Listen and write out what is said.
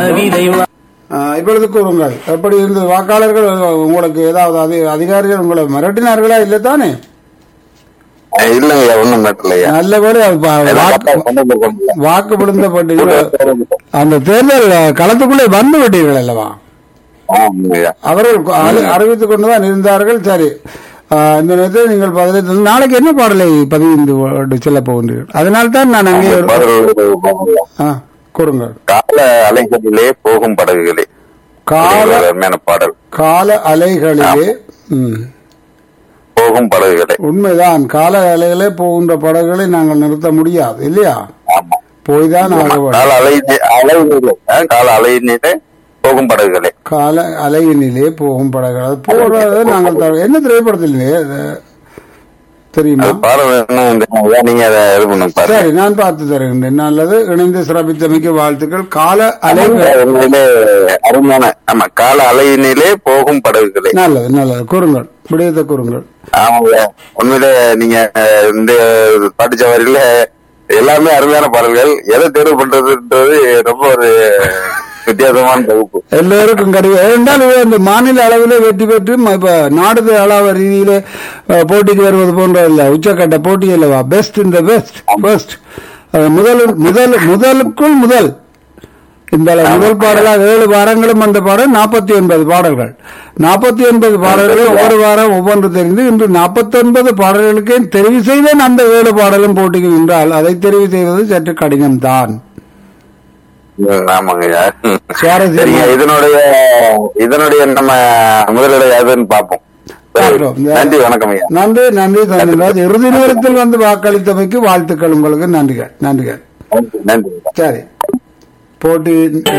கவிதை வா- ஆ, இப்பொழுது கூறுங்கள் எப்படி இருந்தது வாக்காளர்கள் உங்களுக்கு ஏதாவது அதி அதிகாரிகள் உங்களை மிரட்டினார்களா இல்லை தானே இல்லைங்க ஒண்ணும் மெட்டலையா நல்ல வேலை அது பா- வாக்கு வாக்கு விழுந்தப்பட்டு அந்த தேர்தல் களத்துக்குள்ளே வந்து விட்டீர்கள் அல்லவா ஆமாங்கய்யா அவர்கள் அறி- அறிவித்துக் கொண்டுதான் இருந்தார்கள் சரி ஆ, இந்த நேரத்தில் நீங்கள் பதிலை தந்து- நாளைக்கு என்ன பாடலை பதிவு செல்ல போகின்றீர்கள் அதனால தான் நான் அங்கே ஒரு- ஆ, கூறுங்கள் கால அலைகளிலே போகும் படகுகளே கால அருமையான பாடல் கால அலைகளிலே ம், போகும் படகுகளே உண்மைதான் கால அலைகளே போகின்ற படகுகளை நாங்கள் நிறுத்த முடியாது இல்லையா ஆமா போய்தான் ஆக வேண்டும் கால அலை அலைநிலை ஆ, கால அலைநிலை போகும் படகுகளே கால அலையினிலே போகும் படகுகள் அது போடுறத நாங்கள் தர- என்ன திரைப்படத்திலே அது தெரியுமா அது பாடல் என்ன நீங்க அதை இது பண்ணுங்க பாருங்க சரி நான் பார்த்து தருகின்றேன் நல்லது இணைந்து சிறப்பித்தமைக்கு வாழ்த்துக்கள் கால அலை உண்மையிலே அருமையான ஆமா கால அலையினிலே போகும் படகுகளே நல்லது நல்லது கூறுங்கள் விடயத்தை கூறுங்கள் ஆமாங்க உண்மையிலே நீங்க அஹ், இந்த பாட்டு சவாரியில எல்லாமே அருமையான பாடல்கள் எதை தேர்வு பண்றதுன்றது ரொம்ப ஒரு வித்தியாசமான தொகுப்பு எல்லோருக்கும் கிடையாது ஏனென்றால் இவை அந்த மாநில அளவில் வெற்றி பெற்று ம- இப்ப நாடு அளவு ரீதியில அஹ், போட்டிக்கு வருவது போன்ற இல்ல உச்சக்கட்ட போட்டி அல்லவா பெஸ்ட் இந்த பெஸ்ட் பெஸ்ட் முதல் முதல் முதலுக்குள் முதல் இந்த அளவு முதல் பாடலாக ஏழு வாரங்களும் அந்த பாடல் நாற்பத்தி ஒன்பது பாடல்கள் நாற்பத்தி ஒன்பது பாடல்கள் ஒவ்வொரு வாரம் ஒவ்வொன்று தெரிந்து இன்று நாற்பத்தி ஒன்பது பாடல்களுக்கே தெரிவு செய்தேன் அந்த ஏழு பாடலும் போட்டிக்கு நின்றால் அதை தெரிவு செய்வது சற்று கடினம்தான் ம், ஆமாங்கய்யா சுவாரஸ்யம். சரிங்க இதனுடைய இதனுடைய நம்ம முதலிடம் எதுன்னு பார்ப்போம் சரி. பார்ப்போம். நன்றி வணக்கம் ஐயா நன்றி நன்றி தந்திராஜ் இறுதி நேரத்தில் வந்து வாக்களித்தமைக்கு வாழ்த்துக்கள் உங்களுக்கு நன்றிகள் நன்றிகள் நன்றி நன்றி சரி போட்டி